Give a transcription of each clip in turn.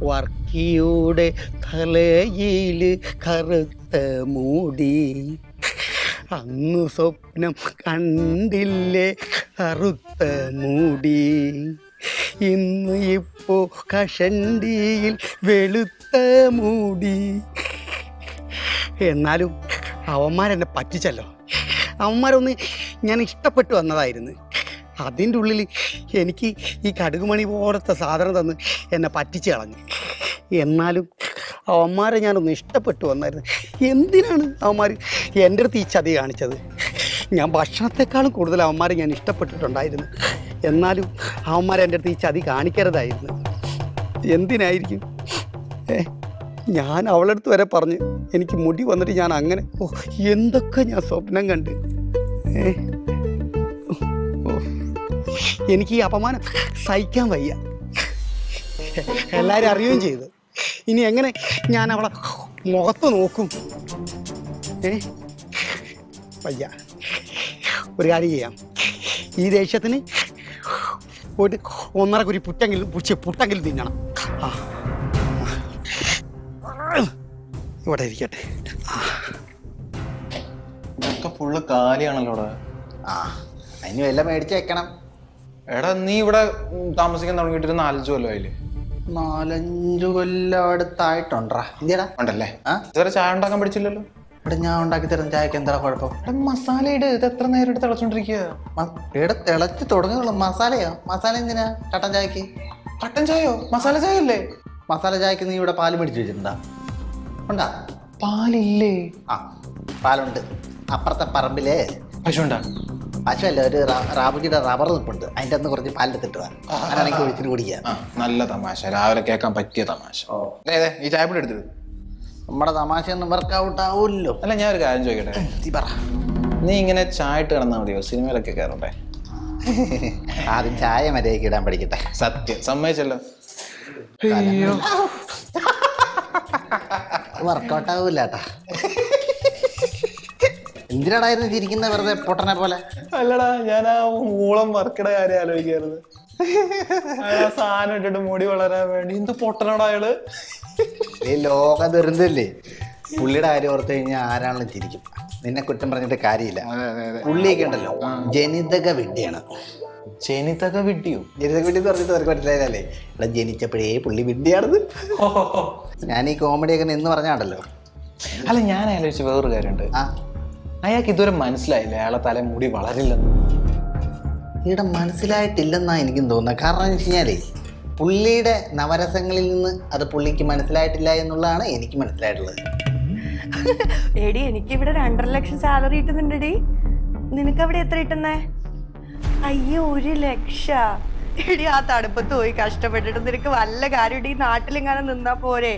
വർക്കിയുടെ തലയിൽ കറുത്ത മൂടി അന്ന് സ്വപ്നം കണ്ടില്ലേ കറുത്ത മൂടി ഇന്ന് ഇപ്പോ കഷണ്ടിയിൽ വെളുത്ത മൂടി എന്നാലും അവന്മാരെന്നെ പറ്റിച്ചല്ലോ അവന്മാരൊന്ന് ഞാൻ ഇഷ്ടപ്പെട്ടു വന്നതായിരുന്നു അതിൻ്റെ ഉള്ളിൽ എനിക്ക് ഈ കടുകുമണി പോലത്തെ സാധനം തന്ന് എന്നെ പറ്റിച്ച് കളഞ്ഞു എന്നാലും അവന്മാരെ ഞാനൊന്ന് ഇഷ്ടപ്പെട്ടു വന്നായിരുന്നു എന്തിനാണ് അവന്മാർ എൻ്റെ അടുത്ത് ഈ ചതി കാണിച്ചത് ഞാൻ ഭക്ഷണത്തെക്കാളും കൂടുതൽ അവന്മാരെ ഞാൻ ഇഷ്ടപ്പെട്ടിട്ടുണ്ടായിരുന്നു എന്നാലും അവന്മാരെ എൻ്റെ അടുത്ത് ഈ ചതി കാണിക്കരുതായിരുന്നു എന്തിനായിരിക്കും ഏ ഞാൻ അവളുടെ അടുത്ത് വരെ പറഞ്ഞ് എനിക്ക് മുടി വന്നിട്ട് ഞാൻ അങ്ങനെ ഓ എന്തൊക്കെ ഞാൻ സ്വപ്നം കണ്ട് ഏ ഓ, എനിക്ക് ഈ അപമാനം സഹിക്കാൻ വയ്യ എല്ലാവരും അറിയുകയും ചെയ്തു ഇനി എങ്ങനെ ഞാൻ അവളെ മുഖത്ത് നോക്കും ഏ വയ്യ ഒരു കാര്യം ചെയ്യാം ഈ ദേഷ്യത്തിന് ഒരു ഒന്നര കുരി പുറ്റെങ്കിലും പുച്ച പുട്ടെങ്കിലും തിന്നണം ആ ഇവിടെ ഇരിക്കട്ടെ ഇതൊക്കെ ഫുള്ള് കാലിയാണല്ലോ ഇവിടെ ആ അതിന് വല്ല മേടിച്ച് വെക്കണം എടാ നീ ഇവിടെ ഉം, താമസിക്കാൻ തുടങ്ങിയിട്ട് ഒരു നാലഞ്ചു കൊല്ലം ആയില്ലേ നാലഞ്ചു കൊല്ലം അടുത്തായിട്ടുണ്ടാ ഇന്ത്യടാ ഉണ്ടല്ലേ ആ ഇതുവരെ ചായ ഉണ്ടാക്കാൻ പഠിച്ചില്ലല്ലോ ഇവിടെ ഞാൻ ഉണ്ടാക്കി തരുന്ന ചായക്ക് എന്താ കുഴപ്പം എടാ മസാല ഇട് ഇത് എത്ര നേരം എടുത്ത് തിളച്ചോണ്ടിരിക്കുക മ- ഇവിടെ തിളച്ച് തുടങ്ങുള്ളൂ മസാലയോ മസാല എന്തിനാ കട്ടൻ ചായക്ക് കട്ടൻ ചായയോ മസാല ചായ അല്ലേ മസാല ചായക്ക് നീ ഇവിടെ പാല് മേടിച്ച് വെച്ചിട്ടുണ്ടാ ഉണ്ടാ പാലില്ലേ ആ പാലുണ്ട് അപ്പുറത്തെ പറമ്പില് പശുണ്ടാ പശുവല്ല ഒരു റ- റാബുജിയുടെ റബ്ബർ നിൽപ്പുണ്ട് അതിൻ്റെ അന്ന് കുറച്ച് പാലെടുത്തിട്ട് വാ അങ്ങനെയാണെങ്കിൽ ഒഴിച്ചിട്ട് കുടിക്കാം ആ നല്ല തമാശ രാവിലെ കേൾക്കാൻ പറ്റിയ തമാശ ഓ ദേ, ദേ, ഈ ചായ പൊടി എടുത്തിട്ട് നമ്മുടെ തമാശയൊന്നും വർക്കൗട്ട് ആവുമല്ലോ അല്ല ഞാൻ ഒരു കാര്യം ചോദിക്കട്ടെ നീ പറ നീ ഇങ്ങനെ ചായ ഇട്ട് കിടന്നാൽ മതിയോ സിനിമയിലൊക്കെ കയറണ്ടേ ആദ്യം ചായ മര്യാദയ്ക്ക് ഇടാൻ പഠിക്കട്ടെ സത്യം സമ്മതിച്ചല്ലോ വർക്കൗട്ട് ആവൂല കേട്ടാ എന്തിനാടായിരുന്നു ചിരിക്കുന്ന വെറുതെ പൊട്ടനെ പോലെ അല്ലടാ ഞാൻ ആ മൂളം വർക്കയുടെ കാര്യം ആലോചിക്കായിരുന്നു അയാൾ ആ സാധനം ഇട്ടിട്ട് മുടി വളരാൻ വേണ്ടി എന്ത് പൊട്ടനോടാ അയാള് ഈ ലോക ദുരന്തല്ലേ പുള്ളിയുടെ കാര്യം ഓർത്ത് കഴിഞ്ഞാൽ ആരാണെങ്കിലും ചിരിക്കും നിന്നെ കുറ്റം പറഞ്ഞിട്ട് കാര്യമില്ല പുള്ളിയൊക്കെ ഉണ്ടല്ലോ ജനിതക വിദ്യയാണ് ചെനിത്തക വിട്ടിയോ ജനിതക വിദ്യ എന്ന് പറഞ്ഞിട്ട് അവർക്ക് മനസ്സിലായതല്ലേ ഇവിടെ ജനിച്ചപ്പോഴേ പുള്ളി വിദ്യയാണെന്ന് ഞാൻ ഈ കോമഡിയൊക്കെ നിന്ന് പറഞ്ഞാണ്ടല്ലോ അല്ല ഞാൻ ആലോചിച്ച വേറൊരു കാര്യമുണ്ട് ആ അയാൾക്ക് ഇതുവരെ മനസ്സിലായില്ല അയാളെ തല മുടി വളരില്ലെന്ന് ഇവിടെ മനസ്സിലായിട്ടില്ലെന്നാ എനിക്കും തോന്നുന്നത് കാരണം എന്ന് വെച്ച് കഴിഞ്ഞാലേ പുള്ളിയുടെ നവരസങ്ങളിൽ നിന്ന് അത് പുള്ളിക്ക് മനസ്സിലായിട്ടില്ല എന്നുള്ളതാണ് എനിക്ക് മനസ്സിലായിട്ടുള്ളത് എടി എനിക്ക് ഇവിടെ രണ്ടര ലക്ഷം സാലറി കിട്ടുന്നുണ്ടെടി നിനക്ക് അവിടെ എത്ര കിട്ടുന്നേ അയ്യോ ഒരു ലക്ഷ എടി ആ തടുപ്പത്ത് പോയി കഷ്ടപ്പെട്ടിട്ട് നിനക്ക് വല്ല കാര്യം ഈ നാട്ടിലിങ്ങനെ നിന്നാ പോരെ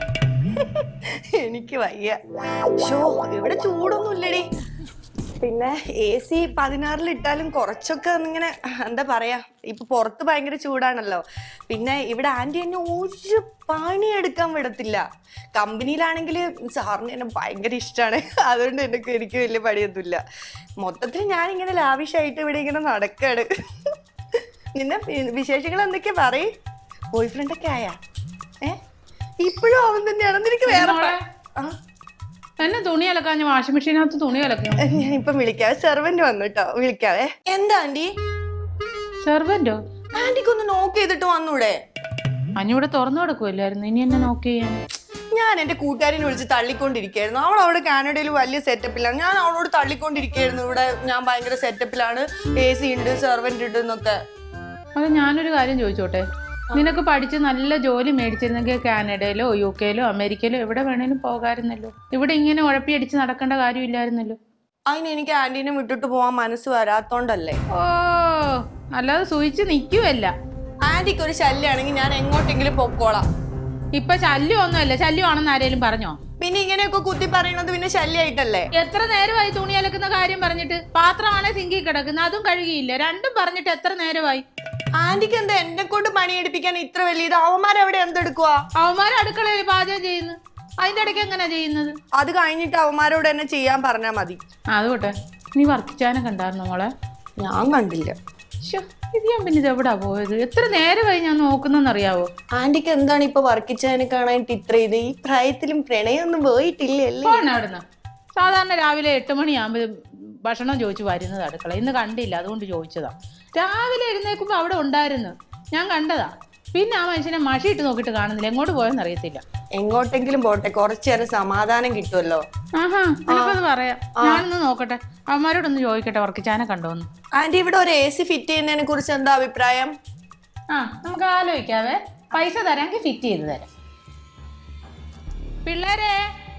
എനിക്ക് വയ്യ ഷോ ഇവിടെ ചൂടൊന്നും ഇല്ലടി പിന്നെ എ സി പതിനാറിൽ ഇട്ടാലും കുറച്ചൊക്കെ ഒന്നിങ്ങനെ എന്താ പറയാ ഇപ്പൊ പുറത്ത് ഭയങ്കര ചൂടാണല്ലോ പിന്നെ ഇവിടെ ആന്റി എന്നെ ഒരു പണി എടുക്കാൻ വിടത്തില്ല കമ്പനിയിലാണെങ്കിൽ സാറിന് എന്നെ ഭയങ്കര ഇഷ്ടമാണ് അതുകൊണ്ട് എനിക്ക് എനിക്ക് വലിയ പണിയൊന്നുമില്ല മൊത്തത്തിൽ ഞാനിങ്ങനെ ലാവിഷായിട്ട് ഇവിടെ ഇങ്ങനെ നടക്കാണ് നിന്നെ വി- വിശേഷങ്ങൾ എന്തൊക്കെയാ പറയ് ബോയ് ഫ്രണ്ട് ഒക്കെ ആയാ ഏ ഇപ്പോഴും അവൻ തന്നെയാണ് നിനക്ക് വേറെ പ- ആ എന്നെ തുണി അലക്കാഞ്ഞ വാഷിംഗ് മെഷീനകത്ത് തുണി അലക്കും ഞാനിപ്പം വിളിക്കാവേ സെർവന്റ് വന്നു കേട്ടോ വിളിക്കാവേ എന്താ ആന്റി സെർവന്റോ ആന്റിക്ക് ഒന്ന് നോക്ക് ചെയ്തിട്ട് വന്നൂടെ അഞ്ഞൂടെ തുറന്നു കിടക്കുമല്ലായിരുന്നു ഇനി എന്നെ നോക്ക് ചെയ്യാൻ ഞാൻ എന്റെ കൂട്ടുകാരിനെ വിളിച്ച് തള്ളിക്കൊണ്ടിരിക്കുകയായിരുന്നു അവൾ അവിടെ കാനഡയിൽ വലിയ സെറ്റപ്പിലാണ് ഞാൻ അവളോട് തള്ളിക്കൊണ്ടിരിക്കുകയായിരുന്നു ഇവിടെ ഞാൻ ഭയങ്കര സെറ്റപ്പിലാണ് എ സി ഉണ്ട് സെർവന്റ് ഉണ്ട് എന്നൊക്കെ അത് ഞാനൊരു കാര്യം ചോദിച്ചോട്ടെ നിനക്ക് പഠിച്ച് നല്ല ജോലി മേടിച്ചിരുന്നെങ്കിൽ കാനഡയിലോ യു കെയിലോ അമേരിക്കയിലോ എവിടെ വേണേലും പോകാമായിരുന്നല്ലോ ഇവിടെ ഇങ്ങനെ ഉഴപ്പിയടിച്ച് നടക്കേണ്ട കാര്യമില്ലായിരുന്നല്ലോ അതിന് എനിക്ക് ആന്റീനെ വിട്ടിട്ട് പോവാൻ മനസ്സ് വരാത്തോണ്ടല്ലേ ഓ അല്ലാതെ സൂചിച്ച് നിൽക്കുമല്ല ആന്റിക്ക് ഒരു ശല്യമാണെങ്കിൽ ഞാൻ എങ്ങോട്ടെങ്കിലും പൊക്കോളാം ഇപ്പൊ ശല്യമൊന്നുമല്ല ശല്യമാണെന്ന് ആരേലും പറഞ്ഞോ പിന്നെ ഇങ്ങനെയൊക്കെ കുത്തി പറയണത് പിന്നെ ശല്യമായിട്ടല്ലേ എത്ര നേരമായി തുണി അലക്കുന്ന കാര്യം പറഞ്ഞിട്ട് പാത്രമാണെ സിങ്കി കിടക്കുന്നത് അതും കഴുകിയില്ല രണ്ടും പറഞ്ഞിട്ട് എത്ര നേരമായി ആന്റിക്ക് എന്താ എന്നെ കൊണ്ട് പണിയെടുപ്പിക്കാൻ ഇത്ര വലിയ ഇത് അവന്മാരെവിടെ എന്തെടുക്കുക അവന്മാർ അടുക്കളയിൽ പാചകം ചെയ്യുന്നു അതിന്റെ ഇടയ്ക്ക് എങ്ങനെയാ ചെയ്യുന്നത് അത് കഴിഞ്ഞിട്ട് അവന്മാരോട് എന്നെ ചെയ്യാൻ പറഞ്ഞാൽ മതി ആ, അത് പോട്ടെ നീ വർക്കിച്ചാനെ കണ്ടായിരുന്നു മോളെ ഞാൻ കണ്ടില്ല ശ്ശോ, ഇത് ഞാൻ പിന്നെ ഇത് എവിടാ പോയത് എത്ര നേരമായി ഞാൻ നോക്കുന്നെന്നറിയാവോ ആന്റിക്ക് എന്താണ് ഇപ്പൊ വർക്കിച്ചതിനെ കാണാനായിട്ട് ഇത്ര ഇത് ഈ പ്രായത്തിലും പ്രണയമൊന്നും പോയിട്ടില്ലല്ലേ പോണ അവിടുന്ന് സാധാരണ രാവിലെ എട്ട് മണിയാകുമ്പോൾ ഭക്ഷണം ചോദിച്ചു വരുന്നത് അടുക്കള ഇന്ന് കണ്ടില്ല അതുകൊണ്ട് ചോദിച്ചതാ രാവിലെ എഴുന്നേൽക്കുമ്പോൾ അവിടെ ഉണ്ടായിരുന്നു ഞാൻ കണ്ടതാ പിന്നെ ആ മനുഷ്യനെ മഷിയിട്ട് നോക്കിയിട്ട് കാണുന്നില്ല എങ്ങോട്ട് പോയെന്ന് അറിയത്തില്ല എങ്ങോട്ടെങ്കിലും പോട്ടെ കുറച്ചു നേരം സമാധാനം കിട്ടുമല്ലോ ആഹാ എനിക്കത് പറയാം ഞാനൊന്ന് നോക്കട്ടെ അവന്മാരോടൊന്ന് ചോദിക്കട്ടെ വർക്കിച്ചാനെ കണ്ടോന്ന് ആന്റി ഇവിടെ ഒരു എ സി ഫിറ്റ് ചെയ്യുന്നതിനെ കുറിച്ച് എന്താ അഭിപ്രായം ആ നമുക്ക് ആലോചിക്കാവേ പൈസ തരാമെങ്കിൽ ഫിറ്റ് ചെയ്ത് തരാം പിള്ളേരെ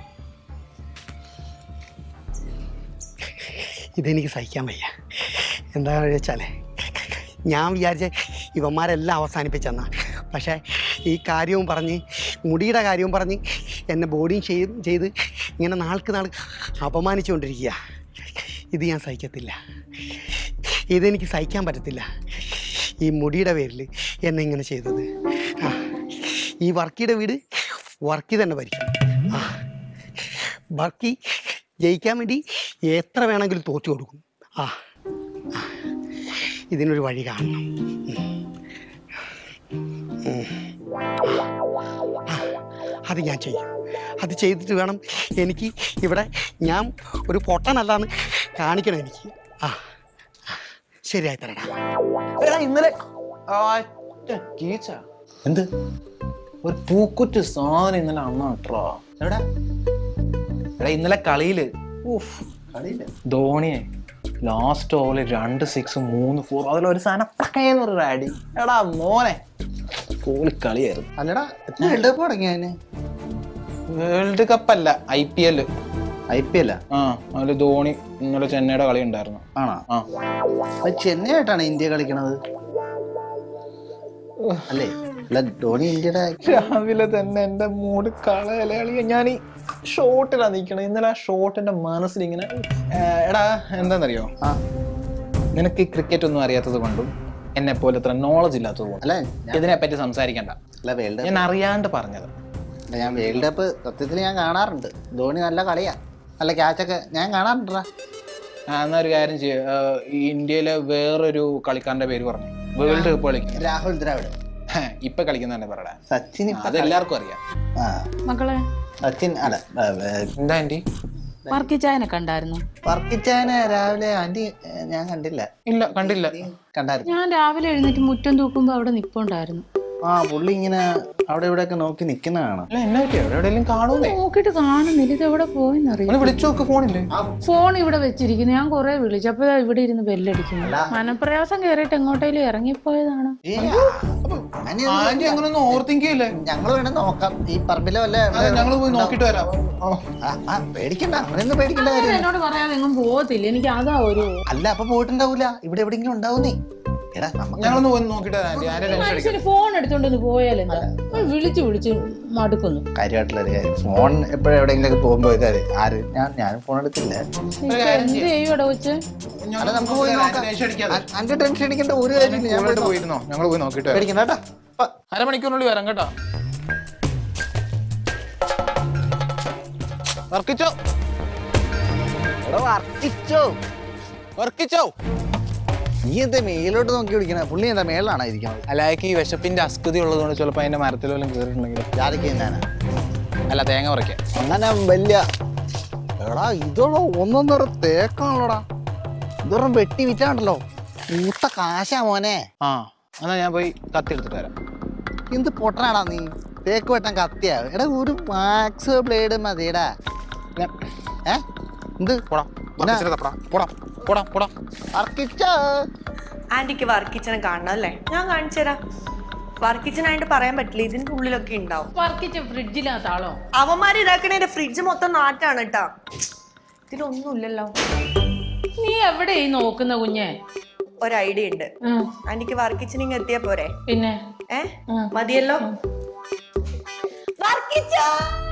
ഇതെനിക്ക് സഹിക്കാൻ വയ്യ എന്താണെന്ന് വെച്ചാലേ ഞാൻ വിചാരിച്ച ഇവന്മാരെല്ലാം അവസാനിപ്പിച്ചെന്നാ പക്ഷേ ഈ കാര്യവും പറഞ്ഞ് മുടിയുടെ കാര്യവും പറഞ്ഞ് എന്നെ ബോഡിയും ചെയ്ത് ചെയ്ത് ഇങ്ങനെ നാൾക്ക് നാൾ അപമാനിച്ചുകൊണ്ടിരിക്കുക ഇത് ഞാൻ സഹിക്കത്തില്ല ഇതെനിക്ക് സഹിക്കാൻ പറ്റത്തില്ല ഈ മുടിയുടെ പേരിൽ എന്നെ ഇങ്ങനെ ചെയ്തത് ആ ഈ വർക്കിയുടെ വീട് വർക്കി തന്നെ ഭരിക്കും ആ ബാക്കി ജയിക്കാൻ വേണ്ടി എത്ര വേണമെങ്കിലും തോറ്റു കൊടുക്കും ആ ആ. ഇതിനൊരു വഴി കാണണം ഉം. ഉം. ആ. അത് ഞാൻ ചെയ്യും അത് ചെയ്തിട്ട് വേണം എനിക്ക് ഇവിടെ ഞാൻ ഒരു പൊട്ടനല്ലാന്ന് കാണിക്കണം എനിക്ക് ആ ആ. ശരിയായി തരടാ എടാ ഇന്നലെ ഒറ്റ കീച്ച എന്ത് ഒരു പൂക്കുറ്റ് സാധനം ഇന്നലെ അണ്ണ ഇട്ടോ എവിടെ എടാ ഇന്നലെ കളിയില് ഊഫ് കളിയില്ല ധോണിയെ ലാസ്റ്റ് ഓവറിൽ രണ്ട് സിക്സ് മൂന്ന് ഫോർ അതിലൊരു സാധനം പക്കയെന്ന് ഒരു അടി എടാ മോനെ കോളി കളിയായിരുന്നു അല്ലടാ വേൾഡ് കപ്പ് തുടങ്ങിയ അതിന് വേൾഡ് കപ്പ് അല്ല I P L I P എല്ല ആ അതിൽ ധോണി ഇന്നലെ ചെന്നൈയുടെ കളി ഉണ്ടായിരുന്നു ആണോ ആ അത് ചെന്നൈ ആയിട്ടാണ് ഇന്ത്യ കളിക്കണത് അല്ലേ അല്ല ധോണി ഇന്ത്യയുടെ രാവിലെ തന്നെ എന്റെ മൂഡ് കളയല കളിയ ഞാൻ ഈ ഷോട്ടിലാ നിൽക്കണത് ഇന്നലെ ആ ഷോട്ടിന്റെ മനസ്സിൽ ഇങ്ങനെ ഏ, എടാ എന്താണെന്നറിയോ ആ നിനക്ക് ഈ ക്രിക്കറ്റ് ഒന്നും അറിയാത്തത് കൊണ്ടും എന്നെ പോലെ അത്ര നോളജ് ഇല്ലാത്തത് കൊണ്ടും അല്ല ഞാൻ- ഇതിനെപ്പറ്റി സംസാരിക്കണ്ട അല്ല വേൾഡ് ഞാൻ അറിയാണ്ട് പറഞ്ഞത് കപ്പ് ഞാൻ വേൾഡ് കപ്പ് സത്യത്തിൽ ഞാൻ കാണാറുണ്ട് ധോണി നല്ല കളിയാ നല്ല ക്യാച്ചൊക്കെ ഞാൻ കാണാറുണ്ടാ ആ, എന്നാ ഒരു കാര്യം ചെയ്യ ഈ ഇന്ത്യയിലെ വേറൊരു കളിക്കാരന്റെ പേര് പറഞ്ഞു വേൾഡ് കപ്പ് കളിക്കുന്ന രാഹുൽ ദ്രാവിഡ് ഇപ്പൊ കളിക്കുന്നതന്നെ പറയടാ സച്ചിൻ ഇപ്പൊ അത് എല്ലാവർക്കും അറിയാം ആ മക്കളെ സച്ചിൻ അല്ല എന്താ ആന്റി വർക്കിച്ചായനെ കണ്ടായിരുന്നു വർക്കിച്ചാന് രാവിലെ ആന്റി ഏ, ഞാൻ കണ്ടില്ല ഇല്ല കണ്ടില്ല കണ്ടായിരുന്നു ഞാൻ രാവിലെ എഴുന്നേറ്റ് മുറ്റം തൂക്കുമ്പോൾ അവിടെ നിപ്പുണ്ടായിരുന്നു ആ പുള്ളി ഇങ്ങനെ അവിടെ ഇവിടെ ഒക്കെ നോക്കി നിക്കുന്നതാണ് അല്ല എന്നെ പറ്റിയോ എവിടെയെങ്കിലും കാണൂന്നേ നോക്കിയിട്ട് കാണുന്നില്ല ഇത് എവിടെ പോയെന്നറിയാം ഒന്ന് വിളിച്ചു നോക്ക് ഫോണില്ലേ ഫോൺ ഇവിടെ വെച്ചിരിക്കുന്നു ഞാൻ കുറെ വിളിച്ചപ്പോ ദാ ഇവിടെ ഇരുന്ന് ബെല്ലടിക്കുന്നു മനപ്രയാസം കയറിയിട്ട് എങ്ങോട്ടേലും ഇറങ്ങിപ്പോയതാണ് ആന്റി അങ്ങനൊന്നും ഓർത്തിങ്കില്ലേ ഞങ്ങൾ വേണേ നോക്കാം ഈ പറമ്പിലെ വല്ല ഞങ്ങൾ പോയി നോക്കിട്ട് വരാം ആ. ആ, ആ, പേടിക്കണ്ട അങ്ങനെയൊന്നും പേടിക്കണ്ട ഞാൻ കാര്യം എന്നോട് പറയാതെ എങ്ങും പോകത്തില്ല എനിക്ക് അതാ ഒരു അല്ല അപ്പൊ പോയിട്ടുണ്ടാവൂല ഇവിടെ എവിടെയെങ്കിലും ഉണ്ടാവും നീ എടാ നമുക്ക് ഞങ്ങളൊന്ന് പോയി നോക്കിട്ട് വരാം ആന്റി ആരെ ടെൻഷൻ അടിക്കാം മനുഷ്യന് ഫോൺ എടുത്തോണ്ട് പോയാലെന്താ വിളിച്ചു വിളിച്ച് മടുക്കുന്നു കാര്യമായിട്ടുള്ള ഒരു കാര്യം ഫോൺ എപ്പോഴും എവിടെയെങ്കിലും പോകുമ്പോ ഇത് ആര് ഞാൻ ഞാനും ഫോൺ എടുത്തില്ല എന്ത് ചെയ്യും ഇവിടെ വെച്ച് അല്ല നമുക്ക് പോയി നോക്കാം ടെൻഷൻ അടിക്കാതെ അ- അന്റെ ടെൻഷൻ അടിക്കേണ്ട ഒരു കാര്യമില്ല ഞാൻ ഞങ്ങളോട്ട് പോയിരുന്നോ ഞങ്ങൾ പോയി നോക്കിട്ട് വരാം പേടിക്കണ്ട കേട്ടോ പ- അരമണിക്കൂറിനുള്ളിൽ വരാം കേട്ടോ വർക്കിച്ചോ എടാ, വർത്തിച്ചോ വർക്കിച്ചോ നീ എന്താ മേലോട്ട് നോക്കി പിടിക്കണ പുള്ളി എന്താ മേളിലാണോ ഇരിക്കുന്നത് അല്ലായ്ക്ക് ഈ വിശപ്പിന്റെ അസ്കൃതി ഉള്ളതുകൊണ്ട് ചിലപ്പോൾ അതിന്റെ മരത്തിൽ വല്ലതും കയറിയിട്ടുണ്ടെങ്കിൽ ജാതിക്ക് എന്നാണ് അല്ല തേങ്ങ പറിക്കാം അങ്ങനെ വലിയ എടാ ഇതോടോ ഒന്നൊന്നര തേക്കാണല്ലോടാ ഇതൊരെണ്ണം വെട്ടി വിറ്റാണ്ടല്ലോ മൂത്ത കാശാ മോനെ ആ എന്നാ ഞാൻ പോയി കത്തി എടുത്തിട്ട് വരാം എന്ത് പൊട്ടനാടാ നീ തേക്ക് വെട്ടാൻ കത്തിയാ എടാ ഒരു മാക്സ് ബ്ലേഡ് മതിയടാ ഞാൻ- ഏ എന്ത് പോടാ എന്നാ? വർക്കിച്ചിട്ട് തപ്പടാ. പോടാ പോടാ പോടാ വർക്കിച്ചോ ആന്റിക്ക് വർക്കിച്ചനെ കാണണം അല്ലേ ഞാൻ കാണിച്ചു തരാം വർക്കിച്ചനായിട്ട് പറയാൻ പറ്റില്ല ഇതിന്റെ ഉള്ളിലൊക്കെ ഉണ്ടാവും വർക്കിച്ച ഫ്രിഡ്ജിനകത്താളോ അവന്മാര് ഇതാക്കണേന്റെ ഫ്രിഡ്ജ് മൊത്തം നാറ്റാണ് കേട്ടാ ഇതിലൊന്നുമില്ലല്ലോ നീ എവിടെ ഈ നോക്കുന്ന കുഞ്ഞെ ഒരു ഐഡിയ ഉണ്ട് ഉം, ആന്റിക്ക് വർക്കിച്ചൻ ഇങ്ങ് എത്തിയാ പോരെ പിന്നെ ഏ ഉം. മതിയല്ലോ വർക്കിച്ച